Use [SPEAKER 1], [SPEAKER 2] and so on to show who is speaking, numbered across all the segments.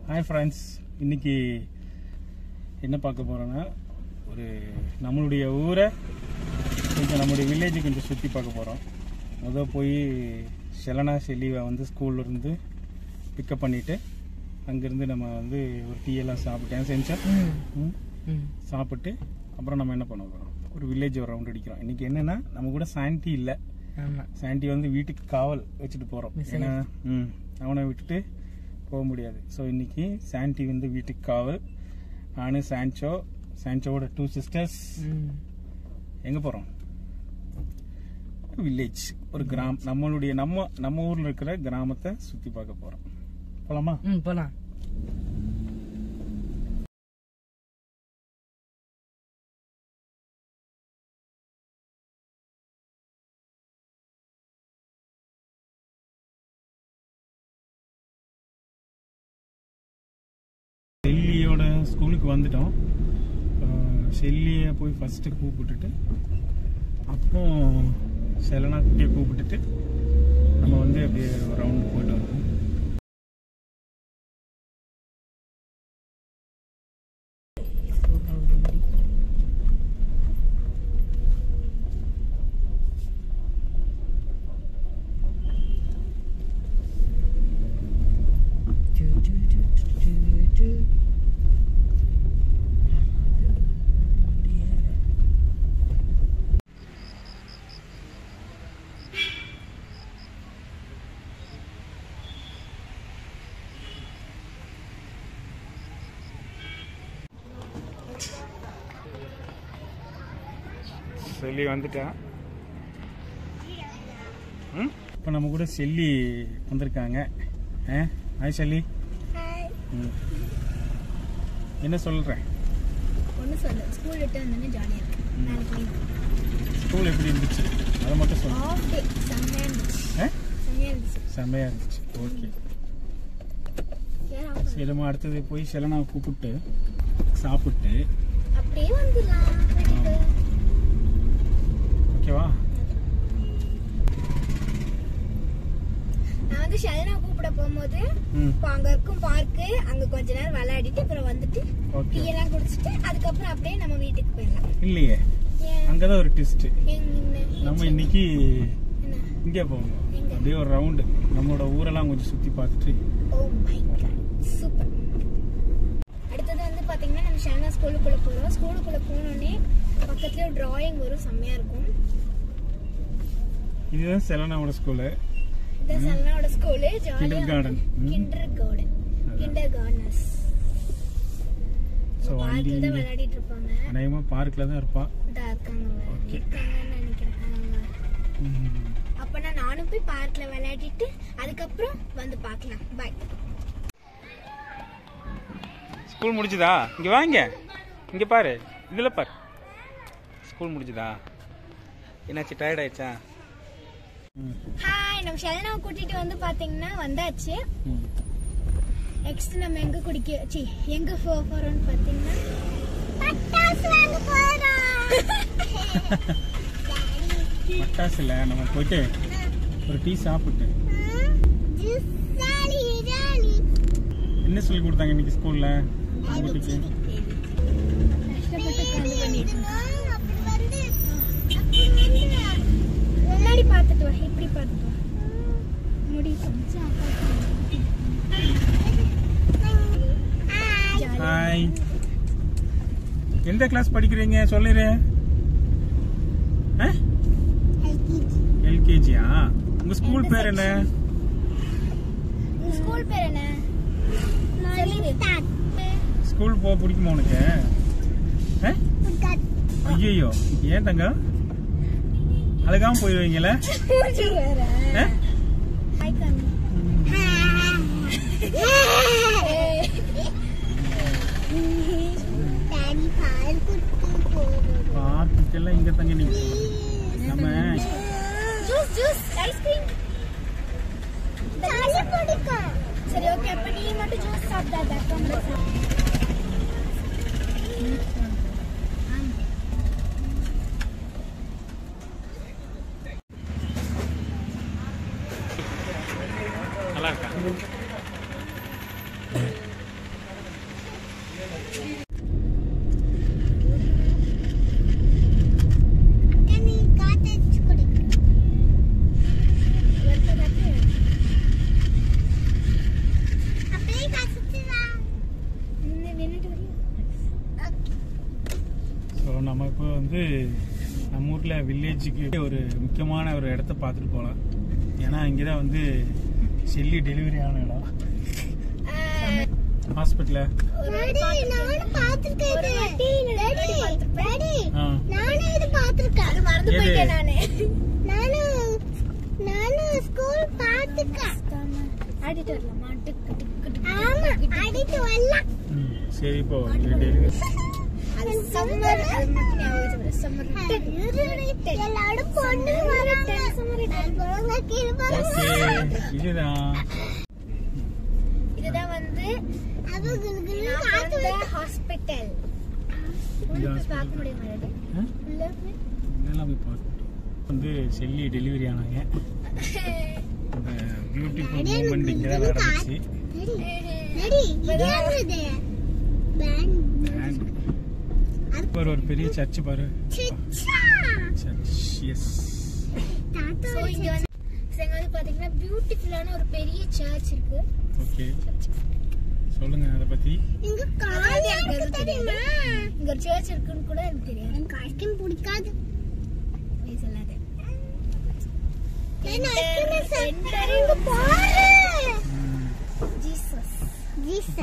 [SPEAKER 1] Hi friends இன்னைக்கு என்ன பார்க்க போகிறோன்னா ஒரு நம்மளுடைய ஊரை கொஞ்சம் நம்மளுடைய வில்லேஜை கொஞ்சம் சுற்றி பார்க்க போகிறோம் முதல் போய் ஷெலனா செல்லிவை வந்து ஸ்கூல்ல இருந்து பிக்கப் பண்ணிவிட்டு அங்கேருந்து நம்ம வந்து ஒரு டீ எல்லாம் சாப்பிட்டேன் செஞ்சா ம் சாப்பிட்டு அப்புறம் நம்ம என்ன பண்ண போகிறோம் ஒரு வில்லேஜ் ஒரு ரவுண்ட் அடிக்கிறோம் இன்னைக்கு என்னன்னா நம்ம கூட சாண்டி இல்லை
[SPEAKER 2] ஆமா
[SPEAKER 1] சாண்டி வந்து வீட்டுக்கு காவல் வச்சுட்டு போகிறோம்
[SPEAKER 2] Miss
[SPEAKER 1] ஏன்னா ம் அவனை விட்டுட்டு போக முடியாது ஸோ இன்னைக்கு சாண்டி வந்து வீட்டுக்கு காவல் நானு சான்சோ சான்சோவோட டூ சிஸ்டர்ஸ்
[SPEAKER 2] ம்
[SPEAKER 1] எங்கே போகிறோம் வில்லேஜ் ஒரு கிராமம் நம்மளுடைய நம்ம நம்ம ஊரில் இருக்கிற கிராமத்தை சுற்றி பார்க்க போகிறோம் போலாமா
[SPEAKER 2] ம் போலாம்
[SPEAKER 1] செல்லியோட ஸ்கூலுக்கு வந்துட்டோம் அஹ் செல்லியை போய் ஃபஸ்ட்டு கூப்பிட்டுட்டு அப்புறம் செலனா குட்டியை கூப்பிட்டுட்டு நம்ம வந்து அப்படியே ஒரு ரவுண்ட் போயிட்டு வருவோம்
[SPEAKER 2] டு, டு, டு, டு, டு.
[SPEAKER 1] செல்லி வந்துட்டா ம் இப்போ நம்ம கூட செல்லி வந்திருக்காங்க ஆ ஹாய் செல்லி ம் என்ன சொல்கிறேன்
[SPEAKER 3] ஒன்று சொல்லு ஸ்கூல் விட்டு வந்தோடனே ஜாலியாக இருக்கு நாளைக்கு
[SPEAKER 1] ஸ்கூல் எப்படி இருந்துச்சு அதை மட்டும் சொல்லு
[SPEAKER 3] ஆஃப் டே செம்மையாக இருந்துச்சு
[SPEAKER 1] ஆ
[SPEAKER 3] செம்மையாக இருந்துச்சு
[SPEAKER 1] செம்மையாக இருந்துச்சு ஓகே
[SPEAKER 3] ஏன் off
[SPEAKER 1] சரி நம்ம அடுத்தது போய் செலனாவை கூப்பிட்டு சாப்பிட்டு
[SPEAKER 3] அப்படியே வந்துடலாம் வீட்டுக்கு
[SPEAKER 1] ஓகேவா
[SPEAKER 3] நான் வந்து ஷெலனா கூப்பிட போகும்போது
[SPEAKER 1] ம்
[SPEAKER 3] இப்போ அங்கே இருக்கும் பார்க்கு அங்கே கொஞ்ச நேரம் விளையாடிட்டு அப்புறம் வந்துட்டு
[SPEAKER 1] ஓகே
[SPEAKER 3] டீ எல்லாம் குடிச்சிட்டு அதுக்கப்புறம் அப்படியே நம்ம வீட்டுக்கு போயிடலாம்
[SPEAKER 1] இல்லையே
[SPEAKER 3] ஏன்
[SPEAKER 1] அங்கே தான் ஒரு ட்விஸ்ட்டு
[SPEAKER 3] எங்க என்ன-
[SPEAKER 1] நம்ம இன்னைக்கு
[SPEAKER 3] என்ன
[SPEAKER 1] இங்கே போகணும்
[SPEAKER 3] எங்க?
[SPEAKER 1] அப்படியே ஒரு ரவுண்டு நம்மளோட ஊரெல்லாம் கொஞ்சம் சுற்றி பார்த்துட்டு
[SPEAKER 3] ஓ மை காட் சூப்பர் அடுத்தது வந்து பாத்தீங்கன்னா நம்ம ஷானா ஸ்கூலுக்குள்ள போறோம் ஸ்கூலுக்குள்ள போனோடனே பக்கத்துலயே ஒரு டிராயிங் வரும் செம்மையா இருக்கும்
[SPEAKER 1] இதுதான் செலனாவோட ஸ்கூலு
[SPEAKER 3] இதான் சல்னாவோட ஸ்கூலு
[SPEAKER 1] Kindergarten. ம்.
[SPEAKER 3] கிண்டர் கார்டன்
[SPEAKER 1] அதான்.
[SPEAKER 3] கிண்டர் கார்டனர்ஸ்
[SPEAKER 1] ஸோ வண்டி
[SPEAKER 3] பார்க்கில் தான்
[SPEAKER 1] இங்கே
[SPEAKER 3] விளையாடிட்டு இருப்பாங்க
[SPEAKER 1] அநேகமாக பார்க்கில் தான் இருப்பான்
[SPEAKER 3] இதா இருக்காங்க அவங்க.
[SPEAKER 1] Okay.
[SPEAKER 3] இருக்காங்கன்னு நினைக்கிறேன் அவங்க.
[SPEAKER 1] ம்.
[SPEAKER 3] அப்ப நானும் போய் பார்க்ல விளையாடிட்டு அதுக்கப்புறம் வந்து பார்க்கலாம் பாய்
[SPEAKER 1] ஸ்கூல் முடிஞ்சுதா இங்கே வாங்க இங்கே பாரு இதில் பாரு ஸ்கூல் முடிஞ்சுதா என்னாச்சு டயர்ட் ஆயிடுச்சா ம்
[SPEAKER 3] ஹாய் நம்ம ஷெல்னாவை கூட்டிட்டு வந்து பாத்தீங்கன்னா வந்தாச்சு
[SPEAKER 1] ம்
[SPEAKER 3] நெக்ஸ்ட் நம்ம எங்க குடிக்க சி எங்க போக போறோம்னு பாத்தீங்கன்னா பட்டாசு வாங்க போறோம்
[SPEAKER 1] பட்டாசு இல்லை நம்ம போயிட்டு ஒரு டீ சாப்பிட்டு என்ன சொல்லி கொடுத்தாங்க இன்னைக்கு ஸ்கூல்ல குட்டிக்கு
[SPEAKER 3] கஷ்டப்பட்டு உட்காந்து பண்ணிட்டு இருக்கோம். முன்னாடி பார்த்துட்டு வா இப்படி பார்த்துட்டு வா முடி கொஞ்சம் ஜாலியா.
[SPEAKER 1] ஹாய் எந்த கிளாஸ் படிக்கிறீங்க சொல்லிடு எல்கேஜியா உங்க ஸ்கூல் பேர் என்ன
[SPEAKER 3] உங்க ஸ்கூல் பேர் என்ன சொல்லுங்க
[SPEAKER 1] ஸ்கூல் போக பிடிக்குமா உனக்கு ஐயோ ஏன் தங்க அழுகாம போயிருவீங்களே
[SPEAKER 3] மூஞ்சி வேற.
[SPEAKER 1] ஆ?
[SPEAKER 3] Hi, கண்ணு. ஏய்.
[SPEAKER 1] பார்க்குக்கெல்லாம் இங்க தங்க நீங்க நம்ம
[SPEAKER 3] ஜூஸ் ஜூஸ் ஐஸ்கிரீம் சரி ஓகே அப்ப நீ மட்டும் ஜூஸ் சாப்பிடாத கம்மல் சாப்பிடு
[SPEAKER 1] நல்லா இருக்கா இப்போ வந்து நம்ம ஊரில் வில்லேஜுக்கு ஒரு முக்கியமான ஒரு இடத்த பார்த்துட்டு போகலாம் ஏன்னா இங்கே தான் வந்து செல்லி டெலிவரி ஆன இடம் ஹாஸ்பிட்டலில்
[SPEAKER 3] ஒரு வாட்டி பார்த்திருக்கேன். ஒரு வாட்டி நான் முன்னாடி பார்த்திருப்பேன்.
[SPEAKER 1] ஆ
[SPEAKER 3] நானும் இது பார்த்திருக்கேன். அது மறந்து
[SPEAKER 1] எது?
[SPEAKER 3] போயிட்டேன் நானு. நானும் நானும் ஸ்கூல் பார்த்திருக்கேன். ஆடிட்டு வரலாமா? டிக்கு, டிக்கு, டிக்கு,
[SPEAKER 4] ஆமா
[SPEAKER 3] டிக்கு,
[SPEAKER 4] அடித்து வரலாம்
[SPEAKER 1] ம், சரி இப்போ டெலிவரி
[SPEAKER 3] அது summer, அது மட்டும் ஞாபகம் வச்சுக்கோ. Summer ten.
[SPEAKER 4] எல்லாரும் பொண்ணு வராங்க போங்க கீழே போங்க
[SPEAKER 1] ஓகே இதுதான்
[SPEAKER 3] இதுதான் வந்து
[SPEAKER 4] அவங்களுக்கு
[SPEAKER 3] நான்
[SPEAKER 4] காத்து
[SPEAKER 3] பிறந்த ஹாஸ்பிட்டல் உள்ள போய் பார்க்க முடியுமா இது?
[SPEAKER 1] ஆ?
[SPEAKER 3] உள்ள போய்
[SPEAKER 1] இதெல்லாம் போய் பார்க்கணும் வந்து செல்லி டெலிவரி ஆனாங்க அந்த பியூட்டிஃபுல் மூமெண்ட் இங்கே தான் நடந்துச்சு
[SPEAKER 4] ரெடி இது என்னது பேண்ட்
[SPEAKER 1] And பாரு ஒரு பெரிய சர்ச் பாரு
[SPEAKER 4] சிச்சா
[SPEAKER 1] சர்ச் எஸ்
[SPEAKER 4] தாத்தா
[SPEAKER 3] So, இங்க வந்து so, இங்க வந்து பாத்தீங்கன்னா பியூட்டிஃபுல்லான ஒரு பெரிய சர்ச் இருக்கு
[SPEAKER 1] ஓகே சொல்லுங்க அதை பத்தி
[SPEAKER 4] இங்க
[SPEAKER 3] அதாவது
[SPEAKER 4] கால்
[SPEAKER 3] எனக்கு
[SPEAKER 4] இருக்கு
[SPEAKER 3] எதுவும்
[SPEAKER 4] தெரியுமா
[SPEAKER 3] தெரியாது. இங்க ஒரு சர்ச் இருக்குன்னு கூட எனக்கு தெரியாது
[SPEAKER 4] எனக்கு ஐஸ்கிரீம் பிடிக்காது
[SPEAKER 3] போய் சொல்லாத
[SPEAKER 4] ஏன்னா ஐஸ்கிரீம்
[SPEAKER 3] Enter-
[SPEAKER 4] சாப்பிட்டு பாரு
[SPEAKER 1] ம்,
[SPEAKER 3] ஜீசஸ்
[SPEAKER 4] ஜீசஸ்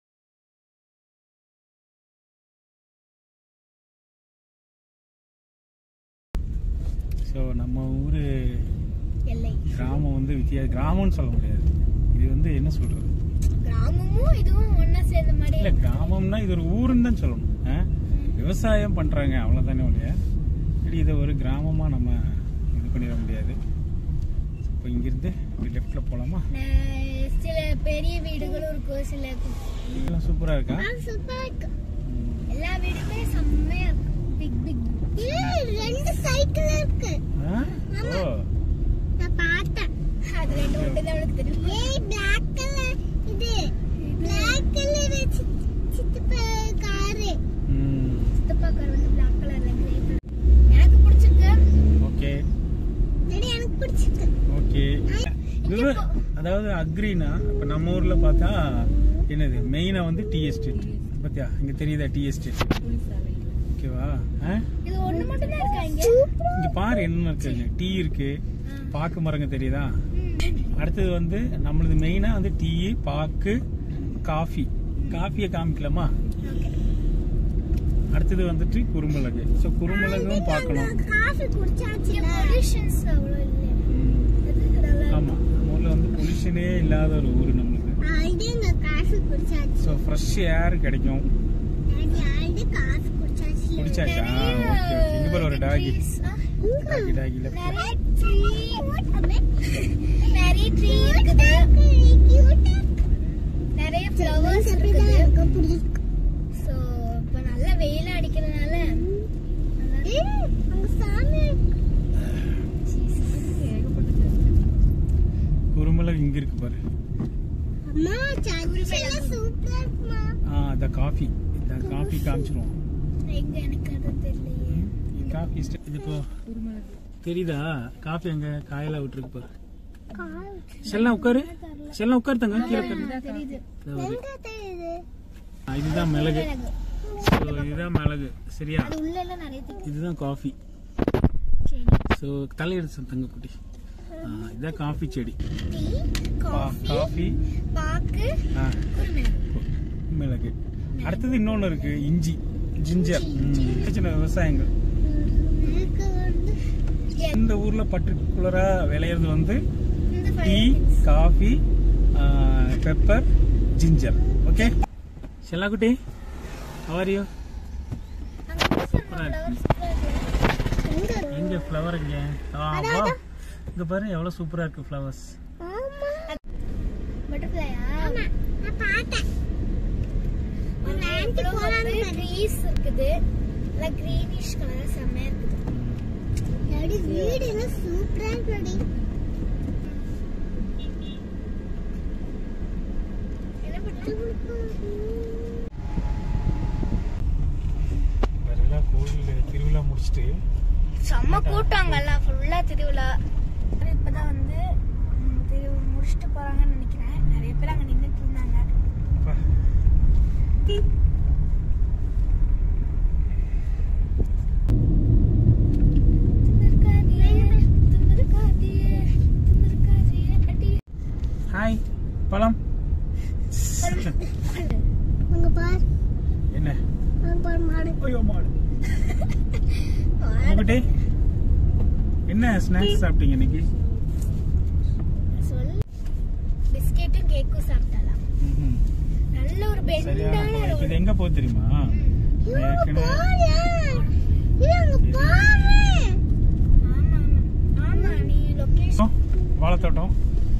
[SPEAKER 1] ஸோ நம்ம ஊர்
[SPEAKER 3] எல்லை
[SPEAKER 1] கிராமம் வந்து வித்தியா கிராமம்னு சொல்ல முடியாது இது வந்து என்ன சொல்றது
[SPEAKER 3] கிராமமும் இதுவும் ஒண்ணா சேர்ந்த மாதிரி
[SPEAKER 1] இல்லை கிராமம்னா இது ஒரு ஊருன்னு தான் சொல்லணும் ஆ? விவசாயம் பண்ணுறாங்க அவ்வளோதானே ஒழிய சரி இதை ஒரு கிராமமாக நம்ம இது பண்ணிட முடியாது இப்போ இங்கிருந்து இப்படி லெஃப்டில் போகலாமா
[SPEAKER 3] ந- சில பெரிய வீடுகளும் இருக்கும் சில
[SPEAKER 1] இதெல்லாம் சூப்பராக இருக்கா
[SPEAKER 4] சூப்பரா இருக்கு
[SPEAKER 1] ம்.
[SPEAKER 3] எல்லா வீடுமே செம்மையா இருக்கும் பிக் பிக்
[SPEAKER 4] ஏய், ரெண்டு சைக்கிள் இருக்கு
[SPEAKER 1] ஆ? ஓ
[SPEAKER 4] நான் பார்த்தேன்
[SPEAKER 3] அது ரெண்டு மட்டும் தான் அவளுக்கு தெரியும்
[SPEAKER 4] ஏய் black color இது black color சி- சித்தப்பா காரு
[SPEAKER 1] ம்
[SPEAKER 3] சித்தப்பா கார் வந்து பிளாக் கலர்ல கிரே கலர் எனக்கு பிடிச்சிருக்கு
[SPEAKER 1] ஓகே
[SPEAKER 4] டேடி எனக்கு பிடிச்சிருக்கு
[SPEAKER 1] ஓகே விவ அதாவது அக்ரினா இப்போ நம்ம ஊரில் பார்த்தா என்னது மெயினாக வந்து டீ எஸ்டேட் பார்த்தியா இங்கே தெரியுதா டீ எஸ்டேட் ஓகேவா ஆ
[SPEAKER 3] இது ஒண்ணு மட்டும் தான் இருக்கா இங்க
[SPEAKER 1] இங்கே பாரு என்னென்ன இருக்குங்க டீ இருக்கு பாக்கு மரங்க தெரியுதா அடுத்தது வந்து நம்மளது மெயினாக வந்து டீ பாக்கு காஃபி காஃபியை காமிக்கலாமா அடுத்தது வந்துட்டு குறுமிளகு ஸோ குறுமிளகும் பார்க்கணும்
[SPEAKER 4] காஃபி குடிச்சாச்சு
[SPEAKER 3] இங்க பொல்யூஷன்ஸ் அவ்வளோ இல்லை
[SPEAKER 1] ம்.
[SPEAKER 3] அது நல்லா
[SPEAKER 1] ஆமா நம்ம ஊர்ல வந்து பொல்யூஷனே இல்லாத ஒரு ஊர் நம்மளுக்கு
[SPEAKER 4] ஆல்ரெடி இங்க காஃபி குடிச்சாச்சு
[SPEAKER 1] ஸோ ஃப்ரெஷ் ஏர் கிடைக்கும்
[SPEAKER 4] டாடி ஆல்ரெடி காஃபி குடிச்சாச்சு
[SPEAKER 1] குடிச்சாச்சா
[SPEAKER 3] நிறைய
[SPEAKER 1] ஓகே ஓகே இங்க பாரு ஒரு டாகி
[SPEAKER 3] trees, ஆ,
[SPEAKER 1] டாகி டாகி லெஃப்ட்
[SPEAKER 3] நிறைய tree நிறைய ட்ரீ இருக்குது நிறைய ஃப்ளவர்ஸ் இருக்குது ஸோ இப்போ நல்ல வெயில் அடிக்கிறதுனால நல்லா
[SPEAKER 1] குறுமிளகு இங்க இருக்கு பாரு ஆ இந்த காஃபி இந்த காஃபி காமிச்சிருவோம்
[SPEAKER 3] எங்க எனக்கு அது தெரியலையே
[SPEAKER 1] காஃபி இது இப்போ தெரியுதா காஃபி அங்க காயல விட்டுருக்கு பாரு செல்லாம் உட்காரு செல்லாம் உட்காரு தங்க கீழே உட்காரு.
[SPEAKER 3] தெரியுது
[SPEAKER 1] இதோ வருது. ஆ, இதுதான் மிளகு ஸோ இதுதான் மிளகு சரியா
[SPEAKER 3] அது உள்ள எல்லாம் நிறைய தெரியுது
[SPEAKER 1] இதுதான் காஃபி
[SPEAKER 3] சரி
[SPEAKER 1] ஸோ தலையெடுத்து தங்க குட்டி ஆ, இதுதான் காஃபி செடி
[SPEAKER 3] டீ
[SPEAKER 1] கா-
[SPEAKER 3] காஃபி
[SPEAKER 1] காஃபி
[SPEAKER 3] பாக்கு
[SPEAKER 1] ஆ,
[SPEAKER 3] குருமிளகு
[SPEAKER 1] மிளகு அடுத்தது இன்னொன்று இருக்கு இஞ்சி ஜிஞ்சர் ம், சின்ன சின்ன விவசாயங்கள் இந்த ஊர்ல பர்டிகுலரா விளையிறது வந்து
[SPEAKER 3] இந்த
[SPEAKER 1] tea
[SPEAKER 3] five
[SPEAKER 1] coffee pepper ginger okay செல்லாக்குட்டி அவரியோ
[SPEAKER 3] அங்க
[SPEAKER 1] சூப்பரா இருக்கு எங்க ஃப்ளவர் இங்க ஆ, வா. இங்க பாரு எவ்வளவு சூப்பரா இருக்கு ஃப்ளவர்ஸ்
[SPEAKER 3] பட்டர்ஃப்ளையா
[SPEAKER 4] பார்த்தேன்
[SPEAKER 3] ட்ரீஸ் இருக்குது நல்லா கிரீனிஷ் கலர் செம்மையா இருக்குது
[SPEAKER 4] டாடி வீடு எல்லாம் சூப்பரா இருக்குடி
[SPEAKER 3] என்ன பண்ணலாம்
[SPEAKER 1] எல்லாம் கோயில் திருவிழா முடிச்சுட்டு
[SPEAKER 3] செம்ம கூட்டங்கள்லாம் ஃபுல்லா திருவிழா இப்பதான் வந்து ம், திரு முடிச்சுட்டு போறாங்கன்னு நினைக்கிறேன் நிறைய பேர் அங்க நின்னுட்டு இருந்தாங்க
[SPEAKER 1] அப்பா.
[SPEAKER 4] அங்க பார்
[SPEAKER 1] என்ன
[SPEAKER 4] அங்க பார் மாடு
[SPEAKER 1] ஐயோ மாடு உங்ககிட்ட என்ன ஸ்நாக்ஸ் சாப்பிட்டீங்க இன்னைக்கு
[SPEAKER 3] சொல் பிஸ்கெட்டும் கேக்கும் சாப்பிட்டலாம்
[SPEAKER 1] ம்ஹும்.
[SPEAKER 3] நல்ல ஒரு
[SPEAKER 1] சரியான
[SPEAKER 3] பெண்டான
[SPEAKER 1] போய்.
[SPEAKER 3] ரோடு
[SPEAKER 1] இது எங்க போகுது தெரியுமா
[SPEAKER 4] இவங்க
[SPEAKER 1] ஏற்கனவே
[SPEAKER 4] பாரு இவங்க பாரு
[SPEAKER 3] ஆமா ஆமா ஆமா நீ லொகேஷன்
[SPEAKER 1] வாழைத்தோட்டம்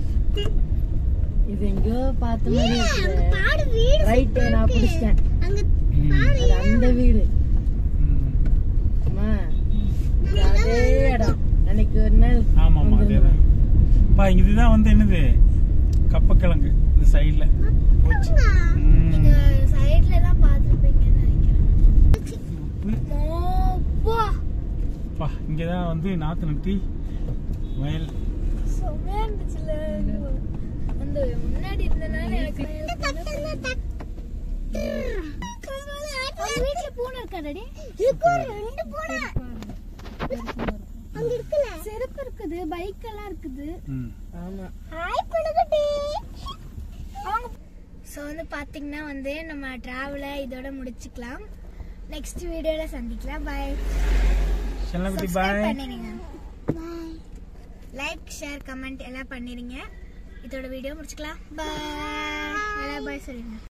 [SPEAKER 2] இது எங்கேயோ பார்த்த மாதிரி
[SPEAKER 4] ஏய், அங்க
[SPEAKER 2] இருக்குது
[SPEAKER 4] பாரு வீடு
[SPEAKER 2] ரைட் நான் பிடிச்சிட்டேன்
[SPEAKER 4] அங்க
[SPEAKER 1] ம்.
[SPEAKER 2] அது அந்த வீடு
[SPEAKER 1] ம்.
[SPEAKER 2] அம்மா இது அதே இடம் அன்னைக்கு ஒரு நாள்
[SPEAKER 1] ஆமா ஆமா
[SPEAKER 2] வந்திருந்தோம்.
[SPEAKER 1] அதேதான் பா இங்க இதுதான் வந்து என்னது கப்பக்கிழங்கு இந்த சைடுல போச்சு ம்.
[SPEAKER 3] நீங்க சைடுல எல்லாம் பாத்துருப்பீங்கன்னு நினைக்கிறேன்
[SPEAKER 1] உப்பு.
[SPEAKER 3] மோப்பா
[SPEAKER 1] பா இங்கதான் வந்து நாத்து நட்டி வயல்
[SPEAKER 3] செம்மையா இருந்துச்சுல அந்த முன்னாடி இருந்தனால எனக்கு அவங்க வீட்டுல பூனை இருக்காடடி
[SPEAKER 4] ரெண்டு பூனை அங்க இருக்குல்ல
[SPEAKER 3] செருப்பு இருக்குது பைக் எல்லாம் இருக்குது
[SPEAKER 1] ம்.
[SPEAKER 2] ஆமா
[SPEAKER 4] ஹாய் புழுகுட்டி
[SPEAKER 3] அவங்க ஸோ வந்து பார்த்தீங்கன்னா வந்து நம்ம ட்ராவலை இதோட முடிச்சுக்கலாம் நெக்ஸ்ட் வீடியோல சந்திக்கலாம் பாய்
[SPEAKER 1] செல்லக்குட்டி
[SPEAKER 3] சப்ஸ்கிரைப்
[SPEAKER 1] பாய்
[SPEAKER 3] பண்ணிடுங்க லைக் ஷேர் கமெண்ட் எல்லாம் பண்ணிடுங்க இதோட வீடியோ முடிச்சுக்கலாம் பாய் எல்லாம் பாய் சொல்லுங்க